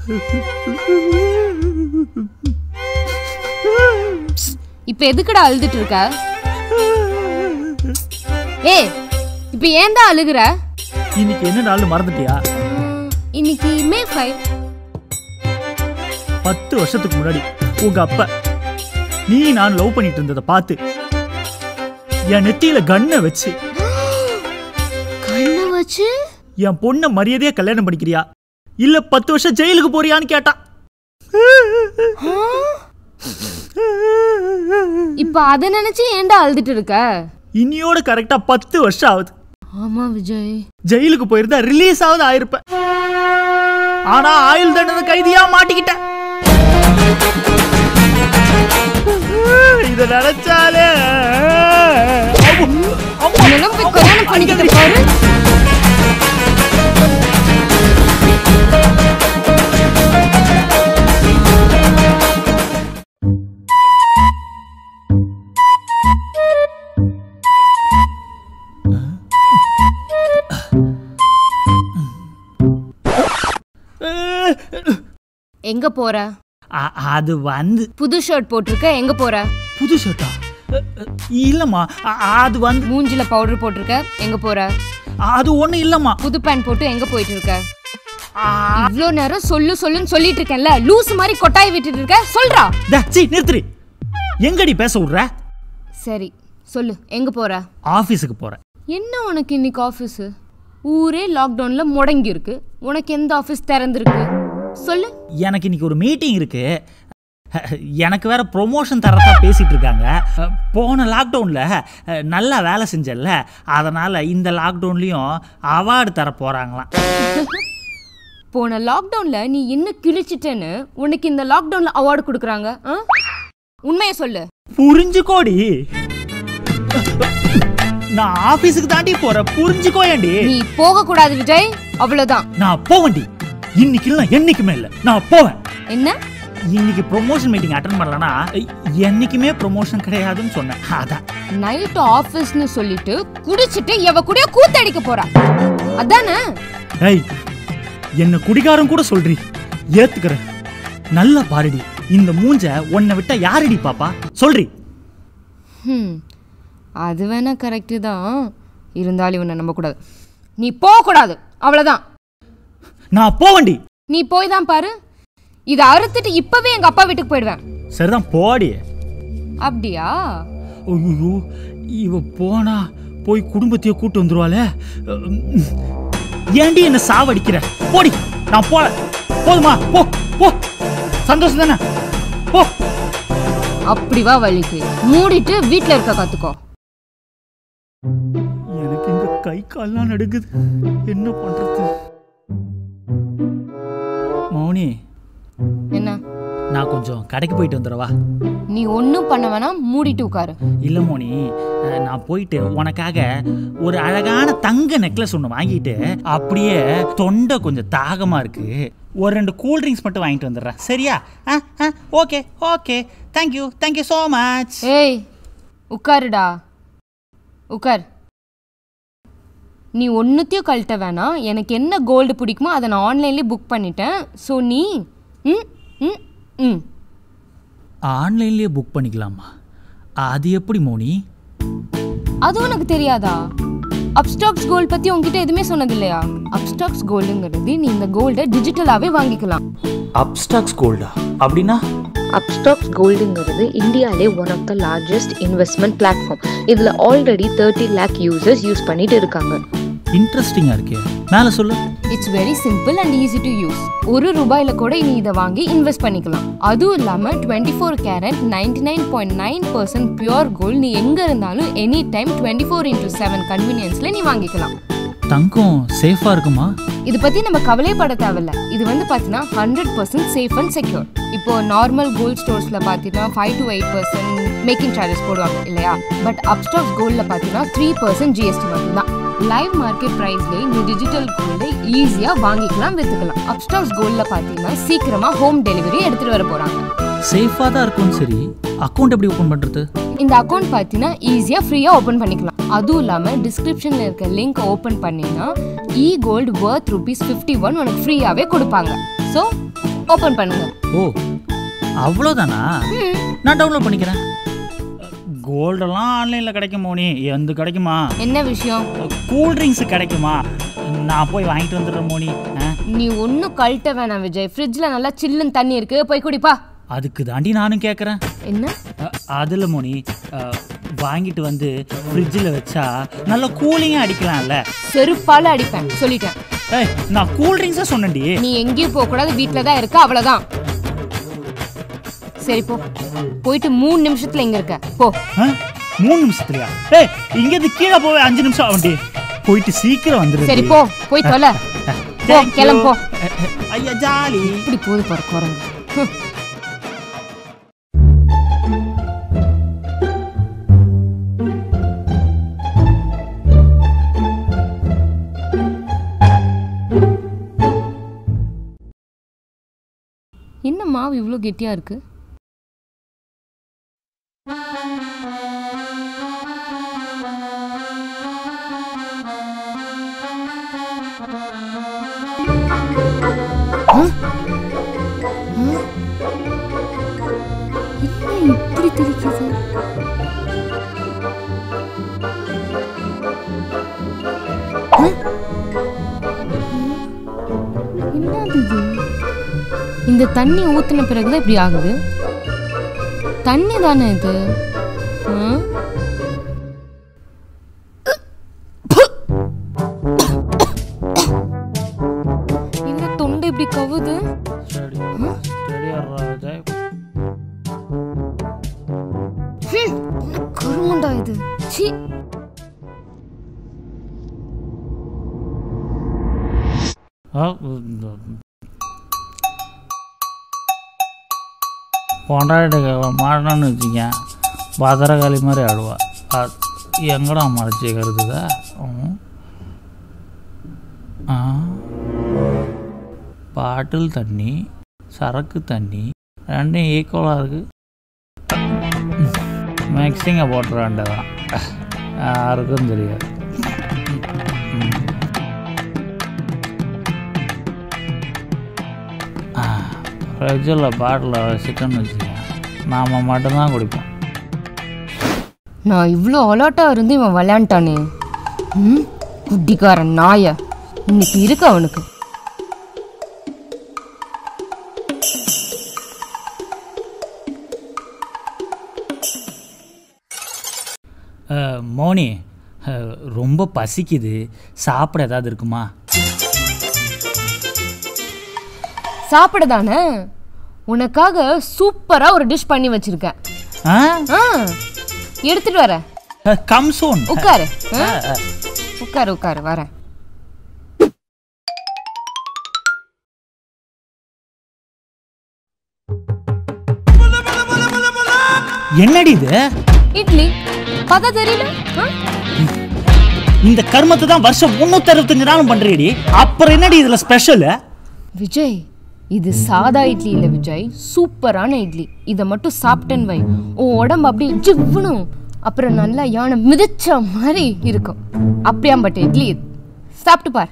இப்ப எதுக்குடா அழுதுட்டு இருக்க ஏய் இப்ப ஏன்டா அழுகுற இன்னைக்கு என்ன நாள்னு மறந்துட்டியா உம், இன்னைக்கு மே ஃபைவ் பத்து வருஷத்துக்கு முன்னாடி உங்க அப்பா நீ நான் லவ் பண்ணிட்டு இருந்ததை பார்த்து என் நெத்தியில கண்ணை வச்சு கண்ணை வச்சு என் பொண்ணை மரியாதையா கல்யாணம் பண்ணிக்கிறியா இல்ல பத்து வருஷம் ஜெயிலுக்கு போறியான்னு கேட்டான் இப்ப அத நினைச்சு ஏன்டா அழுதுட்டு இருக்க இன்னியோட கரெக்டா பத்து வருஷம் ஆகுது ஆமா விஜய் ஜெயிலுக்கு போயிருந்தா ரிலீஸ் ஆகுது ஆயிருப்பேன் ஆனா ஆயுள் தண்டனை கைதியா மாட்டிக்கிட்டேன் இத நினைச்சாலே அம்மா, இதெல்லாம் போய் கல்யாணம் பண்ணிக்கிட்டு பாரு எங்க போற அ- அது வந்து புது ஷர்ட் போட்டிருக்க எங்க போற புது ஷர்ட்டா இல்லம்மா அ- அது வந்து மூஞ்சில பவுடர் போட்டிருக்க எங்க போற அது ஒண்ணு இல்லம்மா புது பேண்ட் போட்டு எங்க போயிட்டு இருக்க ஆ, இவ்ளோ நேரம் சொல்லு சொல்லுன்னு சொல்லிட்டு இருக்கேன்ல லூஸ் மாதிரி கொட்டாய் விட்டுட்டு இருக்க சொல்றா டே, சீ நிறுத்துறி எங்கடி பேச விடுற சரி சொல்லு எங்க போற ஆபீஸுக்கு போறேன் என்ன உனக்கு இன்னைக்கு ஆஃபீஸ் ஊரே லாக்டவுன்ல முடங்கி இருக்கு உனக்கு எந்த ஆஃபீஸ் திறந்திருக்கு சொல்லு எனக்கு இன்னைக்கு ஒரு மீட்டிங் இருக்கு எனக்கு வேற ப்ரொமோஷன் தரதா பேசிட்டு இருக்காங்க போன லாக்டவுன்ல நல்லா வேலை செஞ்சல அதனால இந்த லாக்டவுன்லயும் அவார்டு தர போறாங்களாம் போன லாக்டவுன்ல நீ என்ன கிழிச்சிட்டேன்னு உனக்கு இந்த லாக்டவுன்ல அவார்டு கொடுக்குறாங்க ஆ? உண்மையை சொல்லு புரிஞ்சுக்கோடி நான் ஆபீஸுக்கு தாண்டி போறேன் புரிஞ்சுக்கோயேண்டி நீ போக கூடாது விஜய் அவ்வளவுதான் நான் போவேன்டி இன்னைக்கு இல்லை என்னைக்குமே இல்லை நான் போவேன் என்ன இன்னைக்கு ப்ரொமோஷன் மீட்டிங் அட்டன் பண்ணலனா என்னைக்குமே ப்ரொமோஷன் கிடையாதுன்னு சொன்னேன் அதான் நைட் ஆபீஸ்னு சொல்லிட்டு குடிச்சிட்டு எவ கூடயோ கூத்தடிக்க போறா அதானே ஏய் என்ன குடிகாரம் கூட சொல்றி ஏத்துக்கிறேன் நல்லா பாருடி இந்த மூஞ்ச உன்னை விட்டா யாரடி பாப்பா சொல்றி ஹம், அது வேணா கரெக்டு தான் இருந்தாலும் இவனை நம்பக்கூடாது நீ போகக்கூடாது அவ்வளோதான் நான் போவேண்டி நீ போய் தான் பாரு இதை அறுத்துட்டு இப்பவே எங்க அப்பா வீட்டுக்கு போயிடுவேன் சரிதான் போடி அப்படியா ஐயோ இவ போனா போய் குடும்பத்தையே கூட்டு வந்துருவாளே ஏண்டி என்ன சாவடிக்கிற போடி நான் போல போதுமா போ போ சந்தோஷம் தானே போ அப்படி வா வழிக்கு மூடிட்டு வீட்ல இருக்க கத்துக்கோ எனக்கு இங்க கை கால்லாம் நடுங்குது என்ன பண்றது மௌனி என்ன நான் கொஞ்சம் கடைக்கு போயிட்டு வந்துடவா நீ ஒன்றும் பண்ண வேணாம் மூடிட்டு உட்காரு இல்ல மோனி அஹ், நான் போயிட்டு உனக்காக ஒரு அழகான தங்க நெக்லஸ் ஒன்று வாங்கிட்டு அப்படியே தொண்டை கொஞ்சம் தாகமா இருக்கு ஒரு ரெண்டு கூல் ட்ரிங்க்ஸ் மட்டும் வாங்கிட்டு வந்துடுறேன் சரியா ஆ ஆ okay okay thank you thank you so much ஏய் உட்காருடா உட்கார் நீ ஒன்றுத்தையும் கழட்ட வேணாம் எனக்கு என்ன கோல்டு பிடிக்குமோ அதை நான் ஆன்லைன்லேயே புக் பண்ணிட்டேன் ஸோ நீ ம் ம் ம் ஆன்லைன்லேயே புக் பண்ணிக்கலாமா அது எப்படி மோனி அது உனக்கு தெரியாதா அப்ஸ்டாக்ஸ் கோல்ட் பற்றி உங்ககிட்ட எதுவுமே சொன்னது இல்லையா அப்ஸ்டாக்ஸ் கோல்டுங்கிறது நீ இந்த கோல்டை டிஜிட்டலாகவே வாங்கிக்கலாம் அப்டாக்ஸ் கோல்டா அப்படின்னா அப்ஸ்டாக்ஸ் கோல்டுங்கிறது இந்தியாவிலே one of the largest investment platform இதில் already thirty lakh users use பண்ணிட்டு இருக்காங்க இன்ட்ரெஸ்டிங்காக இருக்கே மேலே சொல்லு it's very simple and easy to use ஒரு ரூபாயில கூட நீ இதை வாங்கி இன்வெஸ்ட் பண்ணிக்கலாம் அதுவும் இல்லாமல் twenty four carat ninety nine point nine percent pure gold நீ எங்கே இருந்தாலும் any time twenty four into seven கன்வீனியன்ஸில் நீ வாங்கிக்கலாம் தங்கம் சேஃபாக இருக்குமா இதை பற்றி நம்ம கவலைப்பட தேவையில்ல இது வந்து பார்த்தீங்கன்னா hundred percent safe and secure இப்போ நார்மல் கோல்ட் ஸ்டோர்ஸில் பார்த்தீங்கன்னா five to eight percent making charges போடுவாங்க இல்லையா பட் அப்ஸ்டாக்ஸ் கோல்டில் பார்த்தீங்கன்னா த்ரீ பர்சன்ட் ஜிஎஸ்டி மட்டும்தான் லைவ் மார்க்கெட் ப்ரைஸ்லேயே இந்த டிஜிட்டல் கோல்டை ஈஸியாக வாங்கிக்கலாம் விற்றுக்கலாம் அப்ஸ்டாக்ஸ் கோல்டில் பார்த்தீங்கன்னா சீக்கிரமாக ஹோம் டெலிவரி எடுத்துகிட்டு வர போகிறாங்க சேஃபாக தான் இருக்கும் சரி அக்கௌண்ட் எப்படி ஓப்பன் பண்ணுறது இந்த அக்கௌண்ட் பார்த்தீங்கன்னா ஈஸியாக ஃப்ரீயாக ஓப்பன் பண்ணிக்கலாம் அதுவும் இல்லாமல் டிஸ்கிரிப்ஷனில் இருக்க லிங்க் ஓப்பன் பண்ணினா இ gold worth rupees fifty one உனக்கு ஃப்ரீயாகவே கொடுப்பாங்க ஸோ ஓபன் பண்ணுங்க ஓ அவ்வளோதானா நான் டவுன்லோட் பண்ணிக்கிறேன் கோல்டெல்லாம் ஆன்லைனில் கிடைக்கும் மோனி எந்த கிடைக்குமா என்ன விஷயம் கூல் ட்ரிங்க்ஸ் கிடைக்குமா நான் போய் வாங்கிட்டு வந்துடுறேன் மோனி ஆ நீ ஒன்றும் கழட்ட வேணாம் விஜய் ஃப்ரிட்ஜில் நல்லா சில்லுன்னு தண்ணி இருக்கு போய் குடிப்பா அதுக்கு தாண்டி நானும் கேட்குறேன் என்ன அதில் மோனி அ, வாங்கிட்டு வந்து ஃப்ரிட்ஜில் வச்சா நல்லா கூலிங்காக அடிக்கலாம்ல செருப்பால அடிப்பேன் சொல்லிட்டேன் ஏய் நான் கூல் ட்ரிங்க்ஸாக சொன்னேன்டி நீ எங்கேயும் போக கூடாது வீட்டில் தான் இருக்க அவ்வளவுதான் சரி போ போயிட்டு மூணு நிமிஷத்துல இங்க இருக்க போ ஆ? மூணு நிமிஷத்துலையா ஏய் இங்கேருந்து கீழே போவே அஞ்சு நிமிஷம் ஆகும்டி போயிட்டு சீக்கிரம் வந்துடு சரி போ போய் தொலை போ கிளம்பு போ ஐயா ஜாலி இப்படி போது பாரு குரங்கு ஹம். என்ன மாவு இவ்வளோ கெட்டியா இருக்கு என்ன இப்படி தெளிக்குது ஆ? என்னது இது இந்த தண்ணி ஊத்தின பிறகுதான் இப்படி ஆகுது தண்ணி தானே இது ஆ? என்ன தொண்டை இப்படி கவுது சரி சரி வர்றாதே. ஹம், கருமண்டா இது சி ஆ, இந்த பொண்டாட்டி மாடணும்னு வச்சுக்க பத்திரகாளி மாதிரி ஆடுவா அது எங்கடா மறைச்சி கருதுதா ம். ஆ பாட்டில் தண்ணி சரக்கு தண்ணி ரெண்டும் ஈக்குவலாக இருக்குது மிக்சிங்கை போட்டுற வேண்டியதான் யாருக்கும் தெரியாது ஃப்ரிட்ஜில் பாட்டில் வச்சுட்டோன்னு வச்சுக்கோங்க நாம் மட்டும்தான் குடிப்போம் நான் இவ்வளோ அலர்ட்டா இருந்து இவன் விளையாண்டானே ம் குட்டிக்காரன் நாய இன்னைக்கு இருக்கு அவனுக்கு அஹ், மோனி அஹ், ரொம்ப பசிக்குது சாப்பிட ஏதாவது இருக்குமா சாப்பிட தானே உனக்காக சூப்பரா ஒரு டிஷ் பண்ணி வச்சிருக்கேன் ஆ ஆ எடுத்துட்டு வரேன் கம் சூன் உட்காரு ஆ? உட்காரு உட்காரு வரேன் என்னடி இது இட்லி பார்த்தா தெரியல ஆ? இந்த கர்மத்தை தான் வருஷம் முன்னூத்தி அறுபத்தஞ்சு நாளும் பண்றீடி அப்புறம் என்னடி இதுல ஸ்பெஷல் விஜய் இது சாதா இட்லி இல்ல விஜய் சூப்பரான இட்லி இதை மட்டும் சாப்பிட்டேன்னு வை உன் உடம்பு அப்படியே ஜிவ்னும் அப்புறம் நல்லா யானை மிதிச்ச மாதிரி இருக்கும் அப்படியாம்பட்ட இட்லி இது சாப்பிட்டு பார்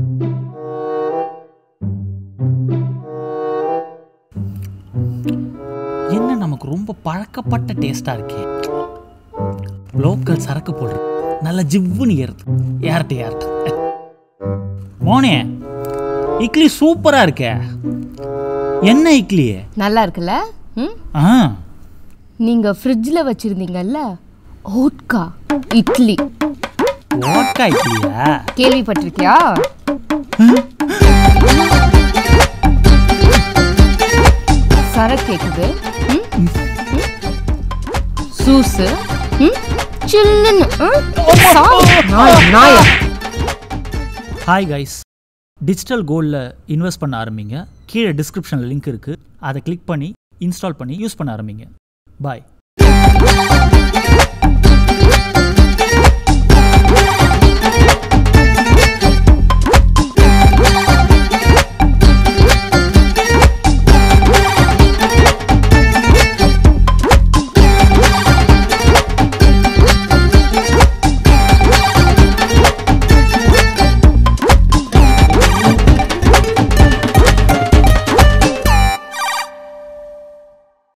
என்ன நமக்கு ரொம்ப பழக்கப்பட்ட டேஸ்டா இருக்கே லோக்கல் சரக்கு போடுற நல்ல ஜிவ்வுன்னு ஏறுது ஏறட்டு ஏறட்டு மோனே இட்லி சூப்பரா இருக்கே என்ன இட்லி நல்லா இருக்குல்ல ம் ஆ நீங்க ஃப்ரிட்ஜில் வச்சிருந்தீங்கல்ல ஓட்கா இட்லி ஓட்கா இட்லியா கேள்விப்பட்டிருக்கியா சரக்கு கேக்குது ம்? ம்? சூசு ம்? சில்லுன்னு ம்? சா- நாய, நாய. ஹாய் கைஸ் டிஜிட்டல் கோல்டில் இன்வெஸ்ட் பண்ண ஆரம்பிங்க கீழே டிஸ்கிரிப்ஷனில் லிங்க் இருக்குது அதை கிளிக் பண்ணி இன்ஸ்டால் பண்ணி யூஸ் பண்ண ஆரம்பிங்க பாய்